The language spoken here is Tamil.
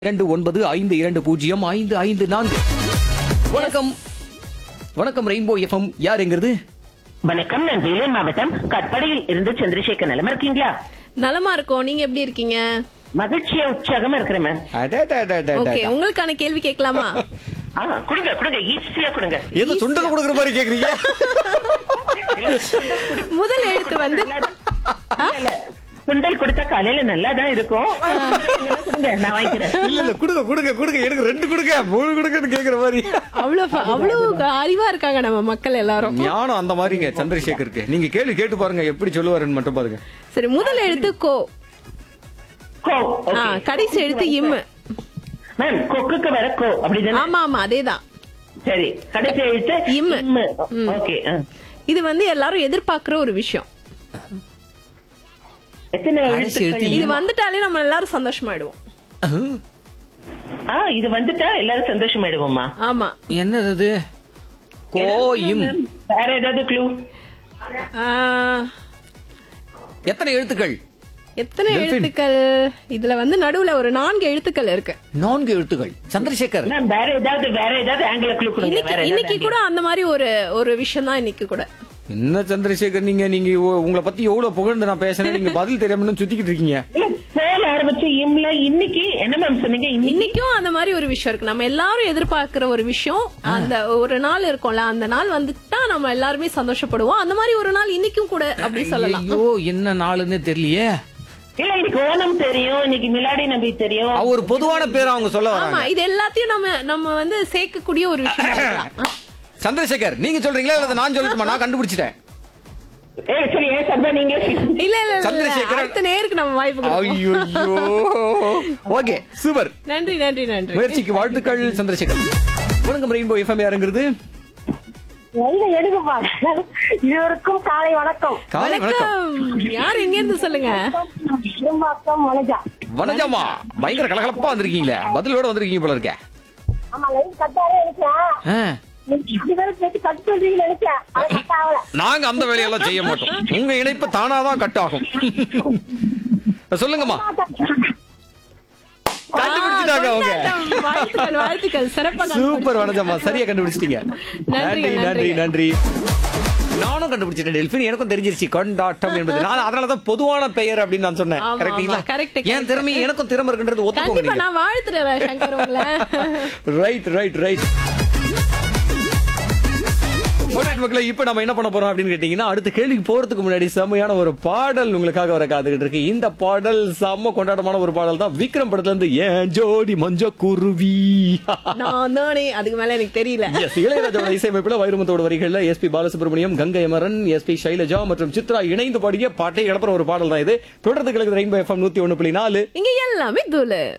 இரண்டு ஒன்பது ஐந்து இரண்டு பூஜ்ஜியம் ஐந்து ஐந்து நான்கு வணக்கம் வணக்கம் ரெயின்போ எஃப்எம் யாருங்கிறது வணக்கம் நான் வேலூர் மாவட்டம் கட்படையில் இருந்து சந்திரசேகர் நலமா இருக்கீங்களா நலமா இருக்கோம் நீங்க எப்படி இருக்கீங்க மகிழ்ச்சியா உற்சாகமா இருக்கிறேன் மேம் அடடடடடட. ஓகே உங்களுக்கான கேள்வி கேட்கலாமா ஆ, கொடுங்க கொடுங்க ஈஸியா கொடுங்க ஏதோ சுண்டல் கொடுக்குற மாதிரி கேக்குறீங்க முதல் எழுத்து வந்து இல்ல, இல்ல. சுண்டல் கொடுத்தா காலையில நல்லா தான் இருக்கும் கொடுங்க நான் வாங்கிக்கிறேன் இல்ல இல்ல கொடுங்க கொடுங்க கொடுங்க எனக்கு ரெண்டு கொடுங்க மூணு கொடுங்கன்னு கேக்குற மாதிரி அவ்வளவு அவ்வளவு அறிவா இருக்காங்க நம்ம மக்கள் எல்லாரும் ஞானம் அந்த மாதிரிங்க சந்திரசேகருக்கு நீங்க கேள்வி கேட்டு பாருங்க எப்படி சொல்லுவாருன்னு மட்டும் பாருங்க சரி முதல் எழுத்து கோ கோ ஆ, கடைசி எழுத்து இம் மேம் கொக்குக்கு வர கோ அப்படிதானே ஆமா ஆமா அதேதான் சரி கடைசி எழுத்து இம். ஓகே இது வந்து எல்லாரும் எதிர்பார்க்கிற ஒரு விஷயம் எத்தனை கடைசி எழுத்து எழுத்துக்கள்? இது வந்துட்டாலே நம்ம எல்லாரும் சந்தோஷமாயிடுவோம் ஆ இது வந்துட்டா எல்லாரும் சந்தோஷமாயிடுவோமா ஆமா என்னது அது கோயும் வேற ஏதாவது க்ளூ ஆ, எத்தனை எழுத்துக்கள் எத்தனை Delphin. எழுத்துக்கள் இதுல வந்து நடுவுல ஒரு நான்கு எழுத்துக்கள் இருக்கு நான்கு எழுத்துக்கள் சந்திரசேகர் மேம் வேற ஏதாவது வேற ஏதாவது ஆங்கில க்ளூ கொடுங்க இன்னைக்கு வேற இன்னைக்கு ஏதாவது கூட அந்த மாதிரி ஒரு ஒரு விஷயம் தான் இன்னைக்கு கூட என்ன சந்திரசேகர் நீங்க நீங்க உ- உங்களை பத்தி எவ்வளவு புகழ்ந்து நான் பேசுறேன் நீங்க பதில் தெரியாம சுத்திக்கிட்டு இருக்கீங்க இல்ல போல ஆரம்பிச்சு இம்ல இன்னைக்கு என்ன மேம் சொன்னீங்க இன்னைக்கு இன்னைக்கும் அந்த மாதிரி ஒரு விஷயம் இருக்கு நம்ம எல்லாரும் எதிர்பார்க்கிற ஒரு விஷயம் அந்த ஒரு நாள் இருக்கும்ல அந்த நாள் வந்துட்டா நம்ம எல்லாருமே சந்தோஷப்படுவோம் அந்த மாதிரி ஒரு நாள் இன்னைக்கும் கூட அப்படி சொல்லலாம் ஐயோ என்ன நாளுன்னு தெரியலையே இல்ல இன்னைக்கு ஓணம் தெரியும் இன்னைக்கு மிலாடி நபி தெரியும் அவ ஒரு பொதுவான பேர் அவங்க சொல்ல ஆமா வராங்க இது எல்லாத்தையும் நம்ம நம்ம வந்து சேர்க்கக்கூடிய ஒரு விஷயம் இருக்கலாம் சந்திரசேகர் நீங்க சொல்றீங்களா இல்ல நான் சொல்லட்டுமா நான் கண்டுபிடிச்சிட்டேன் ஏய் சரி ஏன் சர்தா நீங்க இல்ல இல்ல, இல்ல இல்ல சந்திரசேகரன். அடுத்த நேருக்கு நம்ம வாய்ப்பு கொடுப்போம். ஐயோ ஓகே சூப்பர் நன்றி நன்றி நன்றி முயற்சிக்கு வாழ்த்துக்கள் சந்திரசேகர் வணக்கம் ரெயின்போ எஃப்எம் யாருங்கிறது எங்க எடுக்குப்பா இருவருக்கும் காலை வணக்கம் காலை வணக்கம் வணக்கம் யார் எங்க இருந்து சொல்லுங்க திரும்பாக்கம் வணக்கா வனஜாமா பயங்கர கலகலப்பா வந்திருக்கீங்களே பதிலோட வந்திருக்கீங்க போல இருக்க ஆமா லைன் கட்டாவே இருக்கேன் ஆ, இது பேரும் சேர்த்து கட்டு சொல்றீங்கன்னு நினைச்சேன் அது கட் ஆகல நாங்க அந்த வேலையெல்லாம் செய்ய மாட்டோம் உங்க இணைப்பு தானாதான் கட் ஆகும் சொல்லுங்கம்மா கண்டுபிடிச்சிட்டாங்க அவங்க கொண்டாட்டம். வாழ்த்துக்கள் வாழ்த்துக்கள் சிறப்பா சூப்பர் வனஜாமா சரியா கண்டுபிடிச்சிட்டீங்க நன்றி நன்றிங்க, நன்றி நன்றிங்க. நன்றி நானும் கண்டுபிடிச்சிட்டேன் டெல்பின் எனக்கும் தெரிஞ்சிருச்சு கொண்டாட்டம் என்பது நான் அதனாலதான் பொதுவான பெயர் அப்படின்னு நான் சொன்னேன் ஆமா, கரெக்டுங்களா ஆமா, correct, என் correct. திறமை எனக்கும் திறமை இருக்குன்றது ஒத்துக்கோங்க கண்டிப்பா நீங்க நான் வாழ்த்துறேன் சங்கர் உங்களை ரைட் ரைட் ரைட் மக்களை இப்ப நம்ம என்ன பண்ண போறோம் அப்படின்னு கேட்டீங்கன்னா அடுத்த கேள்விக்கு போறதுக்கு முன்னாடி செம்மையான ஒரு பாடல் உங்களுக்காக வர காத்துக்கிட்டு இருக்கு இந்த பாடல் செம்ம கொண்டாட்டமான ஒரு பாடல் தான் விக்ரம் படத்துல இருந்து ஏன் ஜோடி மஞ்ச குருவி நான் தானே அதுக்கு மேல எனக்கு தெரியல Yes, இளையராஜாவோட இசையமைப்புல வைரமுத்தோட வரிகள்ல எஸ்பி பாலசுப்ரமணியம் கங்கை அமரன் எஸ்பி சைலஜா மற்றும் சித்ரா இணைந்து பாடிய பாட்டை இழப்புற ஒரு பாடல் தான் இது தொடர்ந்து கிழக்கு ரெயின்போ எஃப்எம் நூத்தி ஒண்ணு புள்ளி நாலு இங்க எல்லாமே தூளு